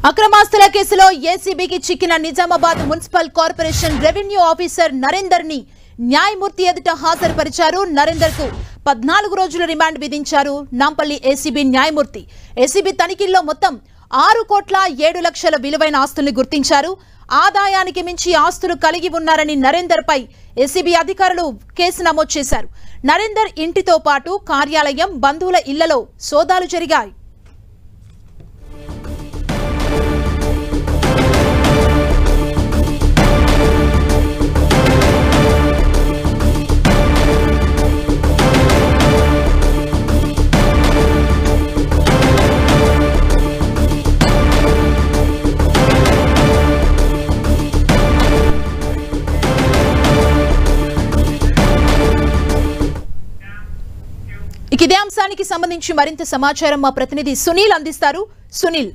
అక్రమాస్తుల కేసులో ఏసీబీకి చిక్కిన Nizamabad municipal corporation revenue officer Narender ని న్యాయమూర్తి ఎదుట హాజరుపరిచారు నరేందర్ కు పద్నాలుగు రోజుల రిమాండ్ విధించారు నాంపల్లి ఏసీబీ న్యాయమూర్తి ఏసీబీ తనిఖీల్లో మొత్తం ఆరు కోట్ల ఏడు లక్షల విలువైన ఆస్తుల్ని గుర్తించారు ఆదాయానికి మించి ఆస్తులు కలిగి ఉన్నారని నరేందర్ పై ఏసీబీ అధికారులు కేసు నమోదు చేశారు నరేందర్ ఇంటితో పాటు కార్యాలయం బంధువుల ఇళ్లలో సోదాలు జరిగాయి ఇక ఇదే అంశానికి సంబంధించి మరింత సమాచారం మా ప్రతినిధి సునీల్ అందిస్తారు సునీల్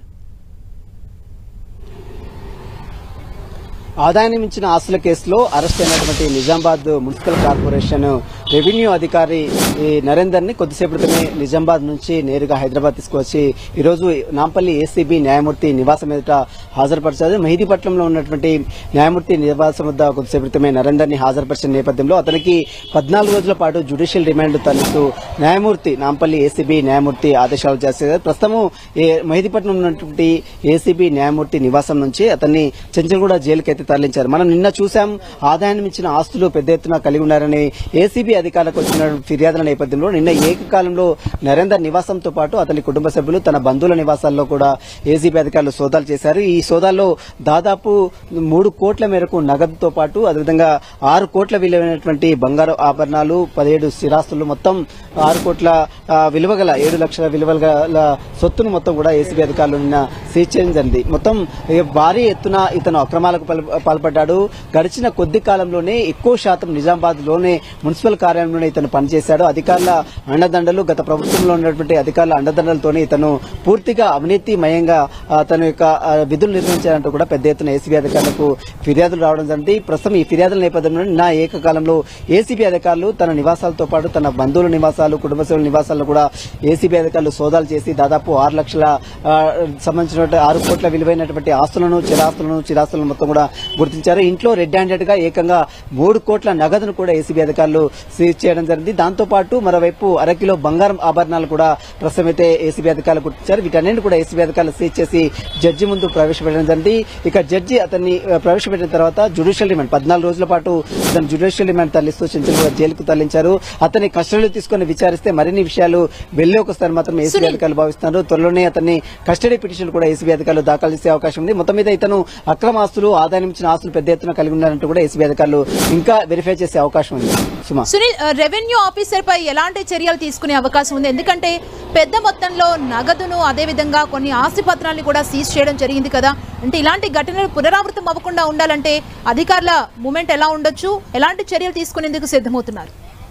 ఆదాయాన్ని మించిన ఆస్తుల కేసులో అరెస్ట్ అయినటువంటి నిజామాబాద్ మున్సిపల్ కార్పొరేషన్ రెవెన్యూ అధికారి ఈ నరేందర్ ని కొద్దిసేపు క్రితమే నిజామాబాద్ నుంచి నేరుగా హైదరాబాద్ తీసుకువచ్చి ఈరోజు నాంపల్లి ఏసీబీ న్యాయమూర్తి నివాసం ఎదుట హాజరుపరిచారు మెహిదీపట్నంలో ఉన్నటువంటి న్యాయమూర్తి నివాసం వద్ద కొద్దిసేపు క్రితమే నరేందర్ ని హాజరుపరిచిన నేపథ్యంలో అతనికి పద్నాలుగు రోజుల పాటు జ్యుడిషియల్ రిమాండ్ తరలిస్తూ న్యాయమూర్తి నాంపల్లి ఏసీబీ న్యాయమూర్తి ఆదేశాలు చేశారు ప్రస్తుతము ఏ- మెహిదీపట్నం ఉన్నటువంటి ఏసీబీ న్యాయమూర్తి నివాసం నుంచి అతన్ని చెంచల్గూడ జైలుకి అయితే తరలించారు మనం నిన్న చూసాం ఆదాయాన్ని మించిన ఆస్తులు పెద్ద ఎత్తున కలిగి ఉన్నారని ఏసీబీ అధికారులకు వచ్చిన ఫిర్యాదుల నేపథ్యంలో నిన్న ఏకకాలంలో నరేందర్ నివాసంతో పాటు అతని కుటుంబ సభ్యులు తన బంధువుల నివాసాల్లో కూడా ఏసీబీ అధికారులు సోదాలు చేశారు ఈ సోదాల్లో దాదాపు మూడు కోట్ల మేరకు నగదుతో పాటు అదేవిధంగా ఆరు కోట్ల విలువైనటువంటి బంగారు ఆభరణాలు పదిహేడు స్థిరాస్తులు మొత్తం ఆరు కోట్ల ఆ, విలువ గల ఏడు లక్షల విలువ గల సొత్తును మొత్తం కూడా ఏసీబీ అధికారులు నిన్న సీజ్ చేయడం జరిగింది మొత్తం ఏ, భారీ ఎత్తున ఇతను అక్రమాలకు పాల్- పాల్పడ్డాడు గడిచిన కొద్ది కాలంలోనే ఎక్కువ శాతం నిజామాబాద్ లోనే మున్సిపల్ కార్యాలయంలోనే ఇతను పనిచేశాడు అధికారుల అండదండలు గత ప్రభుత్వంలో ఉన్నటువంటి అధికారుల అండదండలతోనే ఇతను పూర్తిగా అవినీతిమయంగా ఆ, తన యొక్క ఆ, విధులు నిర్వహించారంటూ కూడా పెద్ద ఎత్తున ఏసీబీ అధికారులకు ఫిర్యాదులు రావడం జరిగింది ప్రస్తుతం ఈ ఫిర్యాదుల నేపథ్యంలో నా ఏకకాలంలో ఏసీబీ అధికారులు తన నివాసాలతో పాటు తన బంధువుల నివాసాలు కుటుంబ సభ్యుల నివాసాలను కూడా ఏసీబీ అధికారులు సోదాలు చేసి దాదాపు ఆరు లక్షల ఆ, సంబంధించిన ఆరు కోట్ల విలువైనటువంటి ఆస్తులను చిరాస్తులను చిరాస్తులను మొత్తం కూడా గుర్తించారు ఇంట్లో రెడ్ హ్యాండెడ్ గా ఏకంగా మూడు కోట్ల నగదును కూడా ఏసీబీ అధికారులు సీజ్ చేయడం జరిగింది దాంతో పాటు మరోవైపు అరకిలో బంగారం ఆభరణాలు కూడా ప్రస్తుతం అయితే ఏసీబీ అధికారులు గుర్తించారు వీటన్నింటిని కూడా ఏసీబీ అధికారులు సీజ్ చేసి జడ్జి ముందు ప్రవేశపెట్టడం జరిగింది ఇక జడ్జి అతన్ని ఆ, ప్రవేశపెట్టిన తర్వాత జ్యుడిషియల్ రిమాండ్ పద్నాలుగు రోజుల పాటు అతను జ్యుడిషియల్ రిమాండ్ తరలిస్తూ చెంచల్ జైలుకు తరలించారు అతన్ని కస్టడీలో తీసుకుని విచారిస్తే మరిన్ని విషయాలు వెళ్ళేకి వస్తారని మాత్రం ఏసీబీ సునీల్. అధికారులు భావిస్తున్నారు త్వరలోనే అతన్ని కస్టడీ పిటిషన్ కూడా ఏసీబీ అధికారులు దాఖలు చేసే అవకాశం ఉంది మొత్తం మీద ఇతను అక్రమ ఆస్తులు ఆదాయం ఇచ్చిన ఆస్తులు పెద్ద ఎత్తున కలిగి ఉన్నారంటూ కూడా ఏసీబీ అధికారులు ఇంకా వెరిఫై చేసే అవకాశం ఉంది సుమా సునీల్ ఆ, రెవెన్యూ ఆఫీసర్ పై ఎలాంటి చర్యలు తీసుకునే అవకాశం ఉంది ఎందుకంటే పెద్ద మొత్తంలో నగదును అదేవిధంగా కొన్ని ఆస్తి పత్రాలను కూడా సీజ్ చేయడం జరిగింది కదా అంటే ఇలాంటి ఘటనలు పునరావృతం అవ్వకుండా ఉండాలంటే అధికారుల మూమెంట్ ఎలా ఉండొచ్చు ఎలాంటి చర్యలు తీసుకునేందుకు సిద్ధమవుతున్నారు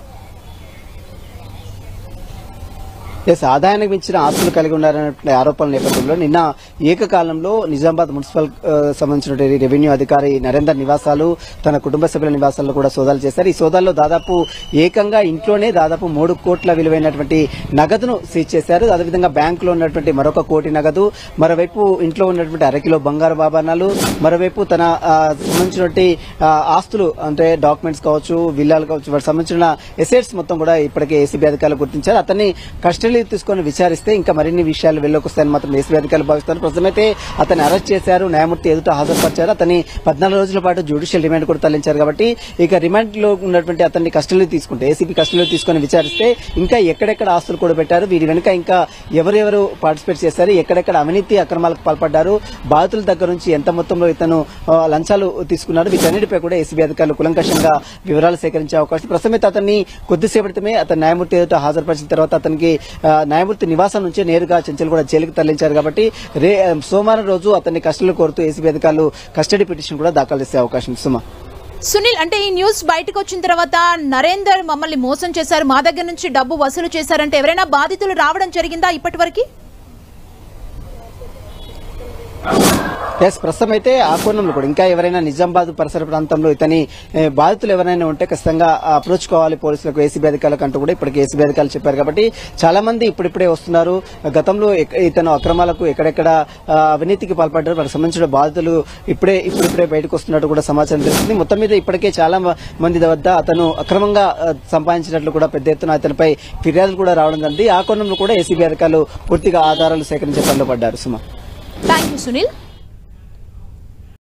ఎస్ ఆదాయానికి మించిన ఆస్తులు కలిగి ఉన్నారనే ఆరోపణల నేపథ్యంలో నిన్న ఏకకాలంలో నిజామాబాద్ మున్సిపల్ ఆ, సంబంధించినటువంటి రెవెన్యూ అధికారి నరేందర్ నివాసాలు తన కుటుంబ సభ్యుల నివాసాల్లో కూడా సోదాలు చేశారు ఈ సోదాల్లో దాదాపు ఏకంగా ఇంట్లోనే దాదాపు మూడు కోట్ల విలువైనటువంటి నగదును సీజ్ చేశారు అదేవిధంగా బ్యాంకులో ఉన్నటువంటి మరొక కోటి నగదు మరోవైపు ఇంట్లో ఉన్నటువంటి అరకిలో బంగారు ఆభరణాలు మరోవైపు తన ఆ, సంబంధించినటువంటి ఆ, ఆస్తులు అంటే డాక్యుమెంట్స్ కావచ్చు విల్లాలు కావచ్చు వాటికి సంబంధించిన ఎసెట్స్ మొత్తం కూడా ఇప్పటికే ఏసీబీ అధికారులు గుర్తించారు అతన్ని కస్టడీ తీసుకొని విచారిస్తే ఇంకా మరిన్ని విషయాలు వెళ్ళలోకి వస్తాయని మాత్రం ఏసీబీ అధికారులు భావిస్తారు ప్రస్తుతం అయితే అతన్ని అరెస్ట్ చేశారు న్యాయమూర్తి ఎదుట హాజరుపరిచారు అతన్ని పద్నాలుగు రోజుల పాటు జ్యుడిషియల్ రిమాండ్ కూడా తరలించారు కాబట్టి ఇక రిమాండ్ లో ఉన్నటువంటి అతన్ని కస్టడీలో తీసుకుంటే ఏసీబీ కస్టడీలో తీసుకొని విచారిస్తే ఇంకా ఎక్కడెక్కడ ఆస్తులు కూడా పెట్టారు వీరి వెనుక ఇంకా ఎవరెవరు పార్టిసిపేట్ చేశారు ఎక్కడెక్కడ అవినీతి అక్రమాలకు పాల్పడ్డారు బాధితుల దగ్గర నుంచి ఎంత మొత్తంలో ఇతను ఆ, లంచాలు తీసుకున్నారు వీటన్నిటిపై కూడా ఏసీబీ అధికారులు కులంకషంగా వివరాలు సేకరించే అవకాశం ప్రస్తుతం అయితే అతన్ని కొద్దిసేపటిమే అతను న్యాయమూర్తి ఎదుట హాజరుపరిచిన తర్వాత అతనికి ఆ, న్యాయమూర్తి నివాసం నుంచే నేరుగా చెంచల్ కూడా జైలుకు తరలించారు కాబట్టి రే సోమవారం రోజు అతన్ని కస్టడీలో కోరుతూ ఏసీబీ అధికారులు కస్టడీ పిటిషన్ కూడా దాఖలు చేసే అవకాశం ఉంది. సుమా సునీల్ అంటే ఈ న్యూస్ బయటకు వచ్చిన తర్వాత నరేందర్ మమ్మల్ని మోసం చేశారు మా దగ్గర నుంచి డబ్బు వసూలు చేశారంటే ఎవరైనా బాధితులు రావడం జరిగిందా ఇప్పటి ఎస్ ప్రస్తుతం అయితే ఆ కోణంలో కూడా ఇంకా ఎవరైనా నిజామాబాద్ పరిసర ప్రాంతంలో ఇతని ఏ, బాధితులు ఎవరైనా ఉంటే ఖచ్చితంగా అప్రోచ్ కావాలి పోలీసులకు ఏసీబీ అధికారులకు అంటూ కూడా ఇప్పటికి ఏసీబీ అధికారులు చెప్పారు కాబట్టి చాలా మంది ఇప్పుడిప్పుడే వస్తున్నారు గతంలో ఎక్క- ఇతను అక్రమాలకు ఎక్కడెక్కడ ఆ, అవినీతికి పాల్పడ్డారు వారికి సంబంధించిన బాధితులు ఇప్పుడే ఇప్పుడిప్పుడే బయటకు వస్తున్నట్టు కూడా సమాచారం తెలిసింది మొత్తం మీద ఇప్పటికే చాలా మ- మంది వద్ద అతను అక్రమంగా ఆ, సంపాదించినట్లు కూడా పెద్ద ఎత్తున అతనిపై ఫిర్యాదులు కూడా రావడం జరిగింది ఆ కోణంలో కూడా ఏసీబీ అధికారులు పూర్తిగా ఆధారాలు సేకరించే పనిలో పడ్డారు సుమా థ్యాంక్ యూ సునీల్